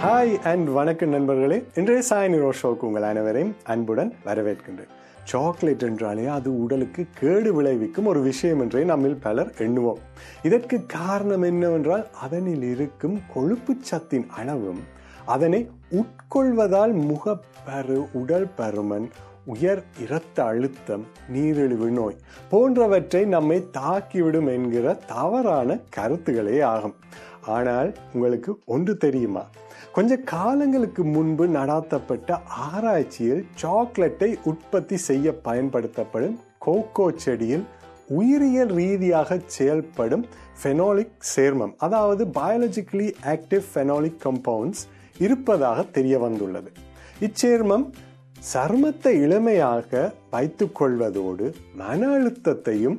hi and வணக்கம் நண்பர்களே இன்றைய சாயனிரோ ஷோக்கு உங்கள் அனைவரையும் அன்புடன் வரவேற்கின்றேன் சாக்லேட் என்றாலே அது உடலுக்கு கேடு விளைவிக்கும் ஒரு விஷயம் என்றே நம்மில் பலர் எண்ணுவோம் இதற்கு காரணம் என்னவென்றால் அதனில் இருக்கும் கொழுப்பு சத்தின் அளவும் அதனை உட்கொள்வதால் முகப்பரு உடல் பருமன் உயர் இரத்த அழுத்தம் நீரிழிவு நோய் போன்றவற்றை நம்மை தாக்கிவிடும் என்கிற தவறான கருத்துகளே ஆகும் ஆனால் உங்களுக்கு ஒன்று தெரியுமா கொஞ்ச காலங்களுக்கு முன்பு நடாத்தப்பட்ட ஆராய்ச்சியில் சாக்லேட்டை உற்பத்தி செய்ய பயன்படுத்தப்படும் கோகோ செடியில் உயிரியல் ரீதியாக செயல்படும் ஃபெனாலிக் சேர்மம் அதாவது பயாலஜிக்கலி ஆக்டிவ் ஃபெனாலிக் கம்பவுண்ட்ஸ் இருப்பதாக தெரிய வந்துள்ளது இச்சேர்மம் சருமத்தை இளமையாக வைத்துக் கொள்வதோடு மன அழுத்தத்தையும்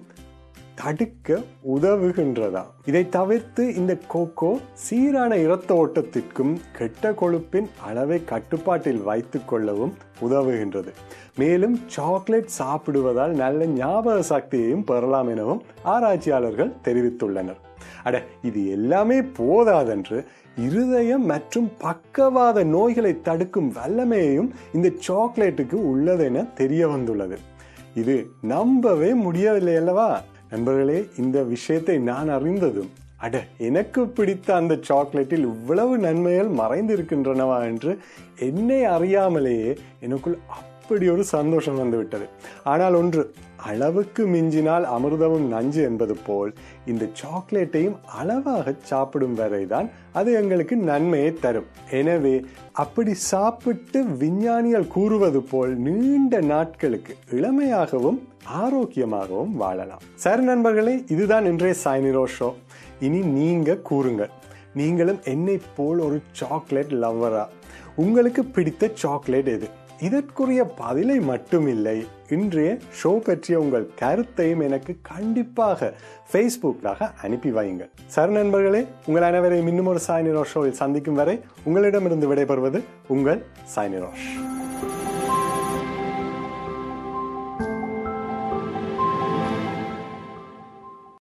தடுக்க உதவுகின்றதா இதை தவிர்த்து இந்த கோகோ சீரான இரத்த ஓட்டத்திற்கும் கெட்ட கொழுப்பின் அளவை கட்டுப்பாட்டில் வைத்துக் கொள்ளவும் உதவுகின்றது மேலும் சாக்லேட் சாப்பிடுவதால் நல்ல ஞாபக சக்தியையும் பெறலாம் எனவும் ஆராய்ச்சியாளர்கள் தெரிவித்துள்ளனர் அட இது எல்லாமே போதாதென்று இருதயம் மற்றும் பக்கவாத நோய்களை தடுக்கும் வல்லமையையும் இந்த சாக்லேட்டுக்கு உள்ளதென தெரிய வந்துள்ளது இது நம்பவே முடியவில்லை அல்லவா நண்பர்களே இந்த விஷயத்தை நான் அறிந்ததும் அட எனக்கு பிடித்த அந்த சாக்லேட்டில் இவ்வளவு நன்மைகள் மறைந்திருக்கின்றனவா என்று என்னை அறியாமலேயே எனக்குள் அப்படி ஒரு சந்தோஷம் வந்துவிட்டது ஆனால் ஒன்று அளவுக்கு மிஞ்சினால் அமிர்தமும் நஞ்சு என்பது போல் இந்த சாக்லேட்டையும் அளவாக சாப்பிடும் வரைதான் அது எங்களுக்கு நன்மையை தரும் எனவே அப்படி சாப்பிட்டு விஞ்ஞானிகள் கூறுவது போல் நீண்ட நாட்களுக்கு இளமையாகவும் ஆரோக்கியமாகவும் வாழலாம் சரி நண்பர்களே இதுதான் இன்றைய சாய்னிரோ ஷோ இனி நீங்க கூறுங்கள் நீங்களும் என்னை போல் ஒரு சாக்லேட் லவ்வரா உங்களுக்கு பிடித்த சாக்லேட் எது இதற்குரிய பதிலை மட்டுமில்லை இன்றைய ஷோ பற்றிய உங்கள் கருத்தையும் எனக்கு கண்டிப்பாக ஃபேஸ்புக்காக அனுப்பி வையுங்கள் சரி நண்பர்களே உங்கள் அனைவரையும் இன்னும் ஒரு சாய்னிரோஷ் ஷோவில் சந்திக்கும் வரை உங்களிடமிருந்து விடைபெறுவது உங்கள் சாய்னிரோஷ்